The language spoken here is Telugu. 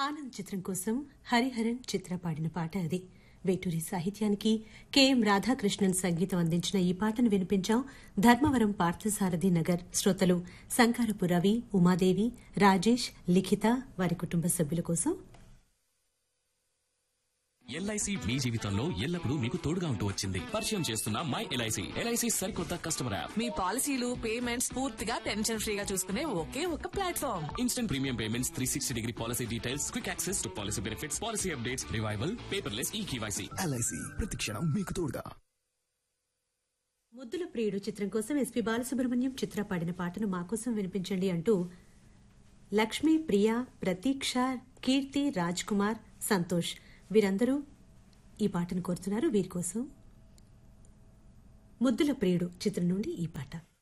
ఆనంద్ చిత్రం కోసం హరిహరన్ చిత్ర పాడిన పాట అది వేటూరి సాహిత్యానికి కెఎం రాధాకృష్ణన్ సంగీతం అందించిన ఈ పాటను వినిపించాం ధర్మవరం పార్థసారథి నగర్ శ్రోతలు సంకారపు రవి ఉమాదేవి రాజేష్ లిఖిత వారి కుటుంబ సభ్యుల కోసం ఎల్ఐసి మీ జీవితంలో ఎల్లప్పుడూ మీకు తోడుగా ఉంటూ వచ్చింది పరిచయం చేస్తున్న మై ఎల్ఐసి ఎల్ఐసి సరికొత్త కస్టమర్ యాప్ మీ పాలసీలు పేమెంట్స్ పూర్తిగా టెన్షన్ ఫ్రీగా చూసుకునే ఒకే ఒక platform instant premium payments three sixty degree policy details quick access to policy benefits policy updates revival paperless e KYC LIC ప్రతిక్షణం మీకు తోడుగా ముద్దుల ప్రియుడు చిత్రం కోసం ఎస్పీ బాలసుబ్రహ్మణ్యం చిత్ర పాడిన పాటను మా కోసం వినిపించండి అంటూ లక్ష్మీ ప్రియా ప్రతీక్ష కీర్తి రాజ్ కుమార్ సంతోష్ వీరందరూ ఈ పాటను కోరుతున్నారు వీరి కోసం ముద్దుల ప్రియుడు చిత్రం నుండి ఈ పాట